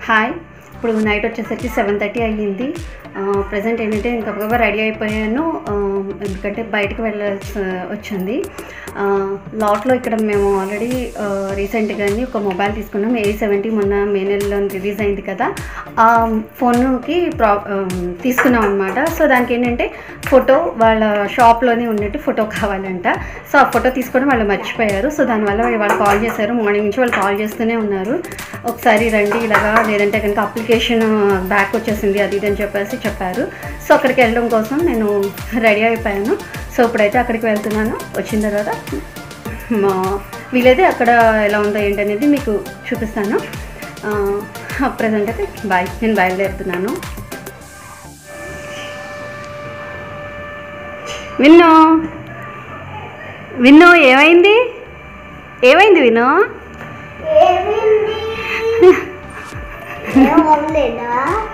hi ఇప్పుడు night వచ్చేసరికి seven thirty అయ్యింది ప్రజెంట్ ఏంటంటే ఇంకా గబగబా రెడీ అయిపోయాను ఆ, ఎందుకంటే బయటకు వెళ్ళాల్సి వచ్చింది ఆ, లాట్లో ఇక్కడ మేము ఆల్రెడీ రీసెంట్గాని ఒక మొబైల్ తీసుకున్నాం ఏ సెవెంటీ మొన్న మే నెలలో రిలీజ్ అయింది కదా ఆ ఫోన్కి ప్రా ఆ, తీసుకున్నాం అనమాట సో దానికి ఏంటంటే ఫోటో వాళ్ళ షాప్లోనే ఉన్నట్టు ఫోటో కావాలంట సో ఆ ఫోటో తీసుకోవడం వాళ్ళు మర్చిపోయారు సో దానివల్ల వాళ్ళు కాల్ చేశారు మార్నింగ్ నుంచి వాళ్ళు కాల్ చేస్తూనే ఉన్నారు ఒకసారి రండి ఇలాగా లేదంటే కనుక అప్లికేషన్ బ్యాక్ వచ్చేసింది అది ఇది అని చెప్పేసి చెప్పారు సో అక్కడికి వెళ్ళడం కోసం నేను రెడీ అయిపోయాను సో ఇప్పుడైతే అక్కడికి వెళ్తున్నాను వచ్చిన తర్వాత మా వీలైతే అక్కడ ఎలా ఉందో ఏంటనేది మీకు చూపిస్తాను ప్రజెంట్ అయితే బాయ్ నేను బయలుదేరుతున్నాను విన్ను విన్ను ఏమైంది ఏమైంది విను ఏమైంది ఏం అవ్వలేదా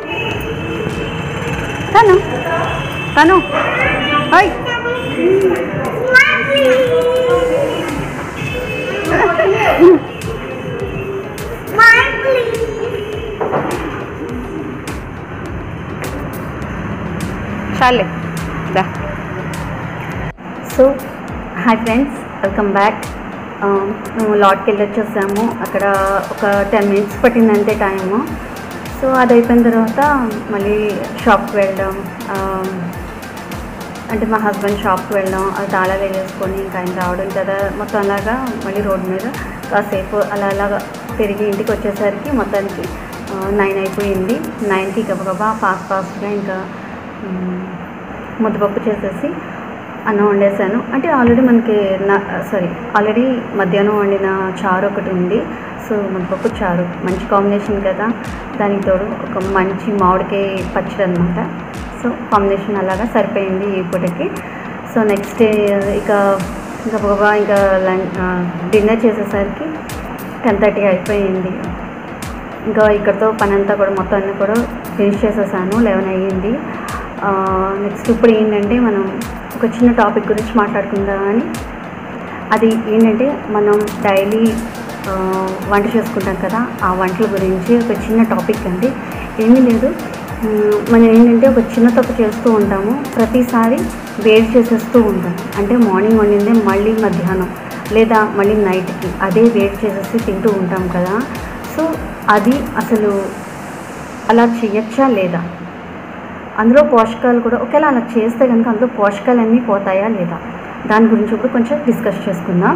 తను తను హాయ్ చాలే దా so hi friends welcome back మేము లాట్కి వెళ్ళి వచ్చేసాము అక్కడ ఒక టెన్ మినిట్స్ పట్టింది అంతే టైము సో అది అయిపోయిన తర్వాత మళ్ళీ షాప్కి వెళ్ళడం ఆ, అంటే మా హస్బెండ్ షాప్కి వెళ్ళడం అది తాళాలు వేసుకొని ఇంకా ఆయన రావడం కదా మొత్తం అలాగా మళ్ళీ రోడ్ మీద కాసేపు అలా అలాగా తిరిగి ఇంటికి వచ్చేసరికి మొత్తానికి నైన్ అయిపోయింది నైన్కి గబగబా ఫాస్ట్ ఫాస్ట్గా ఇంకా మ్, ముద్దపప్పు చేసేసి అన్నం వండేసాను అంటే ఆల్రెడీ మనకి నా సారీ ఆల్రెడీ మధ్యాహ్నం వండిన చారు ఒకటి ఉంది సో ముద్దపప్పు చారు మంచి కాంబినేషన్ కదా దానికి తోడు ఒక మంచి మామిడికాయ పచ్చడి అనమాట సో కాంబినేషన్ అలాగా సరిపోయింది ఈ పూటకి సో నెక్స్ట్ డే ఇక ఇంకా బాబా ఇంకా లంచ్ డిన్నర్ చేసేసరికి టెన్ థర్టీ అయిపోయింది ఇంకా ఇక్కడతో పని అంతా కూడా మొత్తం అన్నీ కూడా ఫినిష్ చేసేసాను లెవెన్ అయ్యింది నెక్స్ట్ ఇప్పుడు ఏంటంటే మనం ఒక చిన్న టాపిక్ గురించి మాట్లాడుకుందామని అది ఏంటంటే మనం డైలీ వంట చేసుకుంటాం కదా ఆ వంటల గురించి ఒక చిన్న టాపిక్ అండి ఏమీ లేదు మ్, మనం ఏంటంటే ఒక చిన్న తప్పు చేస్తూ ఉంటాము ప్రతిసారి వేడి చేసేస్తూ ఉంటాం అంటే మార్నింగ్ వండిందే మళ్ళీ మధ్యాహ్నం లేదా మళ్ళీ నైట్కి అదే వేడి చేసేసి తింటూ ఉంటాం కదా సో అది అసలు అలా చేయొచ్చా లేదా అందులో పోషకాలు కూడా ఒకవేళ అలా చేస్తే కనుక అందులో పోషకాలన్నీ పోతాయా లేదా దాని గురించి కూడా కొంచెం డిస్కస్ చేసుకుందాం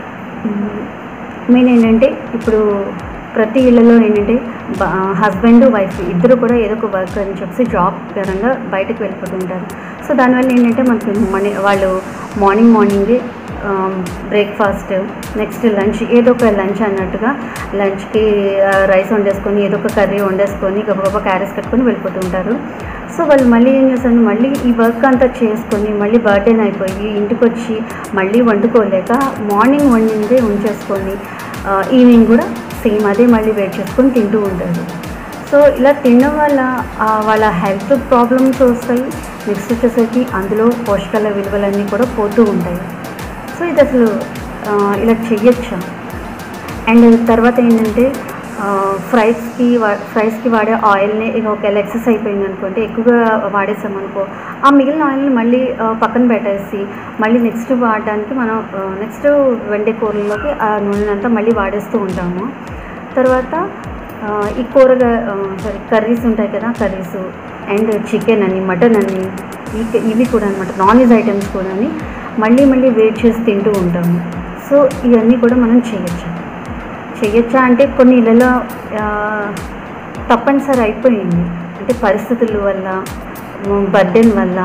మెయిన్ ఏంటంటే ఇప్పుడు ప్రతి ఇళ్ళలో ఏంటంటే హస్బెండ్ వైఫ్ ఇద్దరు కూడా ఏదో ఒక వర్క్ అని చెప్పేసి జాబ్ పరంగా బయటకు వెళ్ళిపోతుంటారు సో దానివల్ల ఏంటంటే మనకి మనీ వాళ్ళు మార్నింగ్ మార్నింగే బ్రేక్ఫాస్ట్ నెక్స్ట్ లంచ్ ఏదో ఒక లంచ్ అన్నట్టుగా లంచ్కి రైస్ వండేసుకొని ఏదో ఒక కర్రీ వండేసుకొని గబగబా క్యారెట్స్ కట్టుకొని వెళ్ళిపోతుంటారు సో వాళ్ళు మళ్ళీ ఏం చేస్తారు మళ్ళీ ఈ వర్క్ అంతా చేసుకొని మళ్ళీ బర్త్డేన్ అయిపోయి ఇంటికి వచ్చి మళ్ళీ వండుకోలేక మార్నింగ్ వండిందే ఉంచేసుకొని ఈవినింగ్ కూడా సేమ్ అదే మళ్ళీ వెయిట్ చేసుకొని తింటూ ఉంటారు సో ఇలా తినడం వల్ల ఆ, వాళ్ళ హెల్త్ ప్రాబ్లమ్స్ వస్తాయి నెక్స్ట్ వచ్చేసరికి అందులో పోషకాల విలువలన్నీ కూడా పోతూ ఉంటాయి సో ఇది అసలు ఆ, ఇలా చెయ్యొచ్చా అండ్ తర్వాత ఏంటంటే ఫ్రైస్కి వా ఫ్రైస్కి వాడే ఆయిల్ని ఇక ఒకవేళ ఎక్సెస్ అయిపోయింది అనుకోండి ఎక్కువగా వాడేసామనుకో ఆ మిగిలిన ఆయిల్ని మళ్ళీ ఆ, పక్కన పెట్టేసి మళ్ళీ నెక్స్ట్ వాడడానికి మనం నెక్స్ట్ వెండే కూరల్లోకి ఆ నూనెనంతా మళ్ళీ వాడేస్తూ ఉంటాము తర్వాత ఆ, ఈ కూరగా సారీ కర్రీస్ ఉంటాయి కదా కర్రీస్ అండ్ చికెన్ అని మటన్ అని ఈ- ఇవి కూడా అనమాట నాన్ వెజ్ ఐటమ్స్ కూడా మళ్ళీ మళ్ళీ వేట్ చేసి తింటూ ఉంటాము సో ఇవన్నీ కూడా మనం చేయొచ్చు చేయొచ్చా అంటే కొన్ని ఇళ్ళలో ఆ, తప్పనిసరి అయిపోయింది అంటే పరిస్థితుల వల్ల బర్డెన్ వల్ల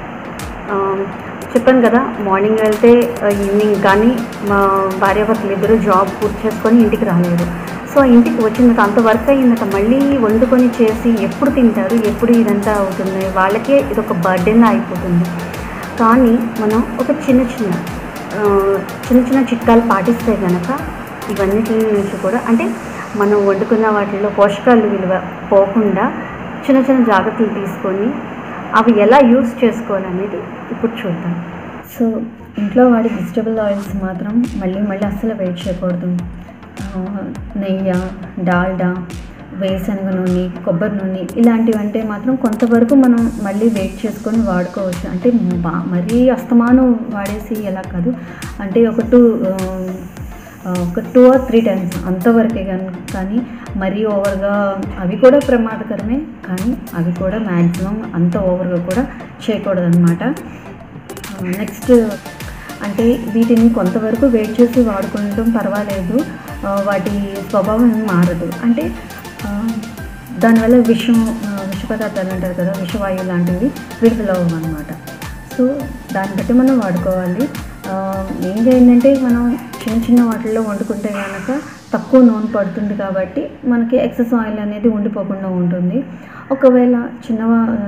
ఆ, చెప్పాను కదా మార్నింగ్ వెళ్తే ఆ, ఈవినింగ్ కానీ మా భార్యాభర్తలు ఇద్దరు జాబ్ పూర్తి చేసుకొని ఇంటికి రాలేదు సో ఇంటికి వచ్చిన తర్వాత అంత వర్క్ అయినాక మళ్ళీ వండుకొని చేసి ఎప్పుడు తింటారు ఎప్పుడు ఇదంతా అవుతుంది వాళ్ళకే ఇది ఒక బర్డెన్లా అయిపోతుంది కానీ మనం ఒక చిన్న చిన్న ఆ, చిన్న చిన్న చిట్కాలు పాటిస్తే కనుక ఇవన్నిటి నుంచి కూడా అంటే మనం వండుకున్న వాటిల్లో పోషకాలు విలువ పోకుండా చిన్న చిన్న జాగ్రత్తలు తీసుకొని అవి ఎలా యూస్ చేసుకోవాలనేది ఇప్పుడు చూద్దాం సో ఇంట్లో వాడే వెజిటబుల్ ఆయిల్స్ మాత్రం మళ్ళీ మళ్ళీ అస్సలు వెయిట్ చేయకూడదు ఆ, నెయ్యి డాల్డా వేరుశనగ నూనె కొబ్బరి నూనె ఇలాంటివి అంటే మాత్రం కొంతవరకు మనం మళ్ళీ వెయిట్ చేసుకొని వాడుకోవచ్చు అంటే బా మరీ అస్తమానం వాడేసి ఎలా కాదు అంటే ఒక టూ ఆ, ఒక టూ ఆర్ త్రీ టైమ్స్ అంతవరకే కానీ కానీ మరీ ఓవర్గా అవి కూడా ప్రమాదకరమే కానీ అవి కూడా మ్యాక్సిమం అంత ఓవర్గా కూడా చేయకూడదు అనమాట నెక్స్ట్ అంటే వీటిని కొంతవరకు వెయిట్ చేసి వాడుకోవడం పర్వాలేదు ఆ, వాటి స్వభావం ఏం మారదు అంటే ఆ, దానివల్ల విషం ఆ, విష పదార్థాలు అంటారు కదా విషవాయువు లాంటివి విడుదలవ్వవు అనమాట సో దాన్ని బట్టి మనం వాడుకోవాలి ఆ, మెయిన్గా ఏంటంటే మనం చిన్న చిన్న వాటిల్లో వండుకుంటే కనుక తక్కువ నూనె పడుతుంది కాబట్టి మనకి ఎక్సెస్ ఆయిల్ అనేది ఉండిపోకుండా ఉంటుంది ఒకవేళ చిన్న వా- ఆ,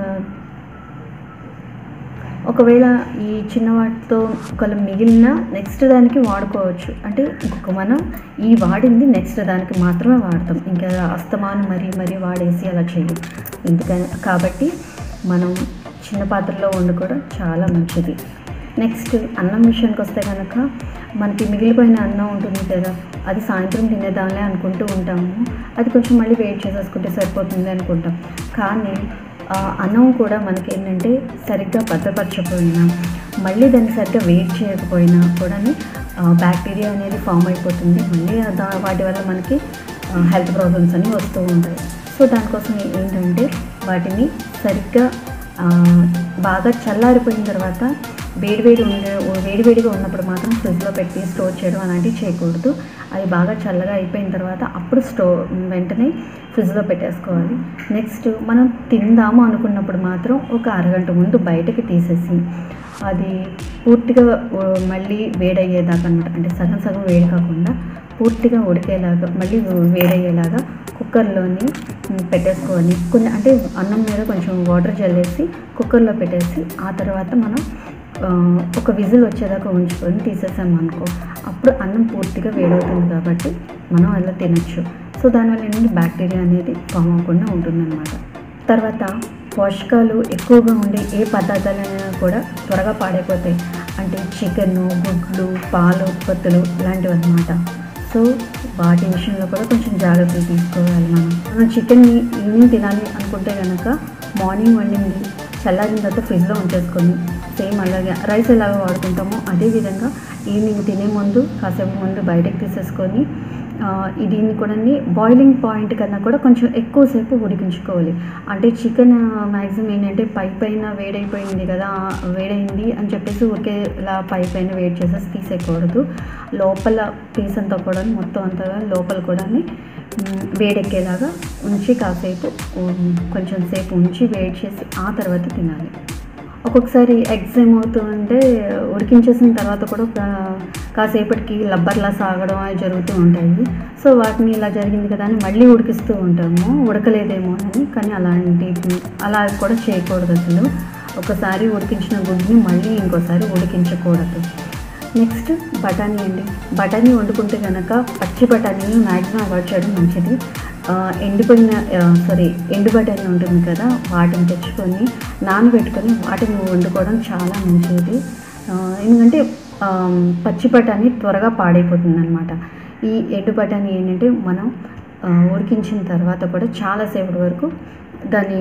ఒకవేళ ఈ చిన్న వాటితో ఒకవేళ మిగిలిన నెక్స్ట్ దానికి వాడుకోవచ్చు అంటే ఇంకొక మనం ఈ వాడింది నెక్స్ట్ దానికి మాత్రమే వాడతాం ఇంకా అస్తమానం మరీ మరీ వాడేసి అలా చేయం ఎందుకని కాబట్టి మనం చిన్న పాత్రలో వండుకోవడం చాలా మంచిది నెక్స్ట్ అన్నం విషయానికి వస్తే కనుక మనకి మిగిలిపోయిన అన్నం ఉంటుంది కదా అది సాయంత్రం తినేదాంలే అనుకుంటూ ఉంటాము అది కొంచెం మళ్ళీ వెయిట్ చేసేసుకుంటే సరిపోతుంది అనుకుంటాం కానీ ఆ అన్నం కూడా మనకి ఏంటంటే సరిగ్గా భద్రపరచకపోయినా మళ్ళీ దాన్ని సరిగ్గా వెయిట్ చేయకపోయినా కూడా బ్యాక్టీరియా అనేది ఫామ్ అయిపోతుంది మళ్ళీ దా వాటి వల్ల మనకి హెల్త్ ప్రాబ్లమ్స్ అన్నీ వస్తూ ఉంటాయి సో దానికోసం ఏంటంటే వాటిని సరిగ్గా ఆ, బాగా చల్లారిపోయిన తర్వాత వేడివేడి ఉండే వేడివేడిగా ఉన్నప్పుడు మాత్రం ఫ్రిడ్జ్లో పెట్టి స్టోర్ చేయడం అలాంటివి చేయకూడదు అది బాగా చల్లగా అయిపోయిన తర్వాత అప్పుడు స్టో వెంటనే ఫ్రిడ్జ్లో పెట్టేసుకోవాలి నెక్స్ట్ మనం తిందాము అనుకున్నప్పుడు మాత్రం ఒక అరగంట ముందు బయటకి తీసేసి అది పూర్తిగా ఆ, మళ్ళీ వేడయ్యేదాకా అనమాట అంటే సగం సగం వేడి కాకుండా పూర్తిగా ఉడికేలాగా మళ్ళీ వేడయ్యేలాగా కుక్కర్లోని ఉమ్, పెట్టేసుకోవాలి కొన్ని అంటే అన్నం మీద కొంచెం వాటర్ జల్లేసి కుక్కర్లో పెట్టేసి ఆ తర్వాత మనం ఆ, ఒక విజిల్ వచ్చేదాకా ఉంచుకొని తీసేసాం అనుకో అప్పుడు అన్నం పూర్తిగా వేడవుతుంది కాబట్టి మనం అలా తినచ్చు సో దానివల్ల ఏంటంటే బ్యాక్టీరియా అనేది ఫామ్ అవ్వకుండా ఉంటుందన్నమాట తర్వాత పోషకాలు ఎక్కువగా ఉండే ఏ పదార్థాలైనా కూడా త్వరగా పాడైపోతాయి అంటే చికెన్ గుడ్లు పాల ఉత్పత్తులు ఇలాంటివి అనమాట సో వాటి విషయంలో కూడా కొంచెం జాగ్రత్తలు తీసుకోవాలి మనం మనం చికెన్ని ఈవినింగ్ తినాలి అనుకుంటే కనుక మార్నింగ్ వండింది చల్లారిన తర్వాత ఫ్రిడ్జ్లో ఉంచేసుకొని సేమ్ అలాగే రైస్ ఎలాగ వాడుకుంటామో అదే విధంగా ఈవినింగ్ తినే ముందు కాసేపు ముందు బయటకు తీసేసుకొని ఆ, ఈ దీన్ని కూడా బాయిలింగ్ పాయింట్ కన్నా కూడా కొంచెం ఎక్కువసేపు ఉడికించుకోవాలి అంటే చికెన్ మ్యాక్సిమం ఏంటంటే పై పైన వేడైపోయింది కదా వేడైంది అని చెప్పేసి ఊరికే ఇలా పై పైన వేడి చేసేసి తీసేయకూడదు లోపల పీస్ అంతా కూడా మొత్తం అంతా లోపల కూడా మ్, వేడెక్కేలాగా ఉంచి కాసేపు ఉమ్, కొంచెం సేపు ఉంచి వేడి చేసి ఆ తర్వాత తినాలి ఒక్కొక్కసారి ఎగ్స్ ఏమవుతుందంటే ఉడికించేసిన తర్వాత కూడా కా- కాసేపటికి లబ్బర్లా సాగడం అవి జరుగుతూ ఉంటాయి సో వాటిని ఇలా జరిగింది కదా అని మళ్ళీ ఉడికిస్తూ ఉంటాము ఉడకలేదేమో అని కానీ అలాంటి అలా కూడా చేయకూడదు అసలు ఒకసారి ఉడికించిన గుడ్ని మళ్ళీ ఇంకోసారి ఉడికించకూడదు నెక్స్ట్ బఠానీ అండి బఠానీ వండుకుంటే కనుక పచ్చి బఠానీని మ్యాక్సిమం అవాయిడ్ చేయడం మంచిది ఆ, ఎండిపోయిన సారీ ఎండు బఠానీ ఉంటుంది కదా వాటిని తెచ్చుకొని నానబెట్టుకొని వాటిని వండుకోవడం చాలా మంచిది ఆ, ఎందుకంటే ఆ, పచ్చి బఠానీ త్వరగా పాడైపోతుంది అనమాట ఈ ఎండు బఠానీ ఏంటంటే మనం ఆ, ఉడికించిన తర్వాత కూడా చాలాసేపటి వరకు దాని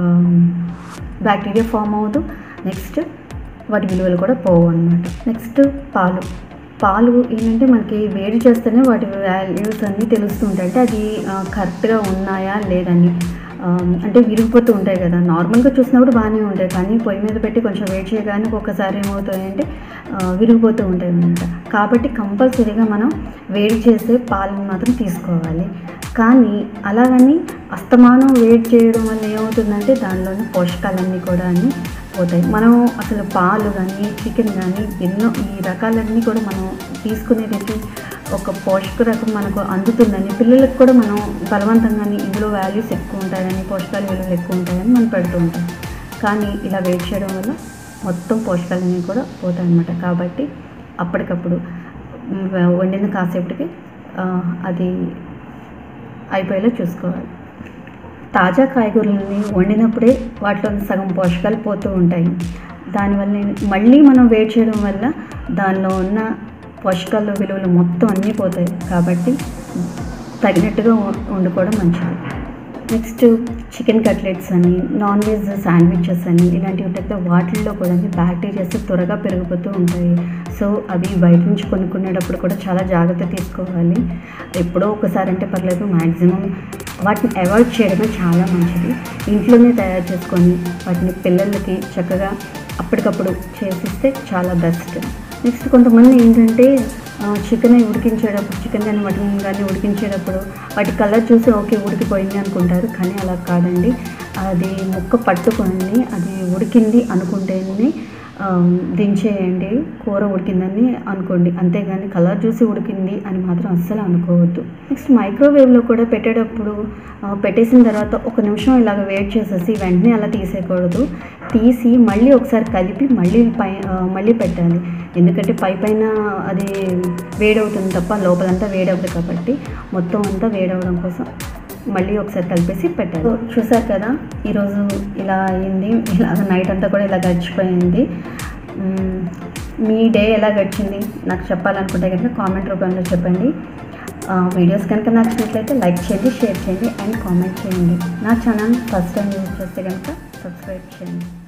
బ్యాక్టీరియా ఫామ్ అవ్వదు నెక్స్ట్ వాటి విలువలు కూడా పోవు అనమాట నెక్స్ట్ పాలు పాలు ఏంటంటే మనకి వేడి చేస్తేనే వాటి వాల్యూస్ అన్నీ తెలుస్తుంటాయి అంటే అది ఆ, కరెక్ట్గా ఉన్నాయా లేదని ఆ, అంటే విరిగిపోతూ ఉంటాయి కదా నార్మల్గా చూసినప్పుడు బాగానే ఉంటాయి కానీ పొయ్యి మీద పెట్టి కొంచెం వేడి చేయగానే ఒక్కొక్కసారి ఏమవుతాయంటే ఆ, విరిగిపోతూ ఉంటాయి అనమాట కాబట్టి కంపల్సరీగా మనం వేడి చేసే పాలను మాత్రం తీసుకోవాలి కానీ అలాగని అస్తమానం వేడి చేయడం వల్ల ఏమవుతుందంటే దానిలోని పోషకాలన్నీ కూడా అన్ని పోతాయి మనం అసలు పాలు కానీ చికెన్ కానీ ఎన్నో ఈ రకాలన్నీ కూడా మనం తీసుకునేది ఒక పోషక రకం మనకు అందుతుందని పిల్లలకు కూడా మనం బలవంతంగాని ఇందులో వాల్యూస్ ఎక్కువ ఉంటాయని పోషకాల విలువలు ఎక్కువ ఉంటాయని మనం పెడుతూ ఉంటాం కానీ ఇలా వెయిట్ చేయడం వల్ల మొత్తం పోషకాలన్నీ కూడా పోతాయి అన్నమాట కాబట్టి అప్పటికప్పుడు మ్, వండిన కాసేపటికి ఆ, అది అయిపోయేలా చూసుకోవాలి తాజా కాయగూరలని వండినప్పుడే వాటిలో సగం పోషకాలు పోతూ ఉంటాయి దానివల్ల ఏం- మళ్ళీ మనం వేడి చేయడం వల్ల దానిలో ఉన్న పోషకాల విలువలు మొత్తం అన్నీ పోతాయి కాబట్టి తగినట్టుగా వ- వండుకోవడం మంచిది నెక్స్ట్ చికెన్ కట్లెట్స్ అని నాన్ వెజ్ శాండ్విచెస్ అని ఇలాంటివి ఉంటాయి కదా వాటిల్లో కూడా బ్యాక్టీరియాస్ త్వరగా పెరిగిపోతూ ఉంటాయి సో అవి బయట నుంచి కొనుక్కునేటప్పుడు కూడా చాలా జాగ్రత్త తీసుకోవాలి ఎప్పుడో ఒకసారి అంటే పర్లేదు మ్యాక్సిమం వాటిని అవాయిడ్ చేయడమే చాలా మంచిది ఇంట్లోనే తయారు చేసుకొని వాటిని పిల్లలకి చక్కగా అప్పటికప్పుడు చేసిస్తే చాలా బెస్ట్ నెక్స్ట్ కొంతమంది ఏంటంటే చికెన్ ఉడికించేటప్పుడు చికెన్ కానీ మటన్ కానీ ఉడికించేటప్పుడు వాటి కలర్ చూసి ఓకే ఉడికిపోయింది అనుకుంటారు కానీ అలా కాదండి అది ముక్క పట్టుకొని అది ఉడికింది అనుకుంటేనే ఆ, దించేయండి కూర ఉడికిందని అనుకోండి అంతేగాని కలర్ చూసి ఉడికింది అని మాత్రం అస్సలు అనుకోవద్దు నెక్స్ట్ మైక్రోవేవ్లో కూడా పెట్టేటప్పుడు ఆ, పెట్టేసిన తర్వాత ఒక నిమిషం ఇలాగ వెయిట్ చేసేసి వెంటనే అలా తీసేయకూడదు తీసి మళ్ళీ ఒకసారి కలిపి మళ్ళీ పై ఆ, మళ్ళీ పెట్టాలి ఎందుకంటే పై పైన అది వేడవుతుంది తప్ప లోపలంతా వేడవదు కాబట్టి మొత్తం అంతా వేడవడం కోసం మళ్ళీ ఒకసారి కలిపేసి పెట్టాలి సో చూసారు కదా ఈరోజు ఇలా అయింది ఇలా నైట్ అంతా కూడా ఇలా గడిచిపోయింది మ్మ్, మీ డే ఎలా గడిచింది నాకు చెప్పాలనుకుంటే కనుక కామెంట్ రూపంలో చెప్పండి ఆ, వీడియోస్ కనుక నచ్చినట్లయితే లైక్ చేయండి షేర్ చేయండి అండ్ కామెంట్ చేయండి నా ఛానల్ ఫస్ట్ టైం యూజ్ చేస్తే కనుక సబ్స్క్రైబ్ చేయండి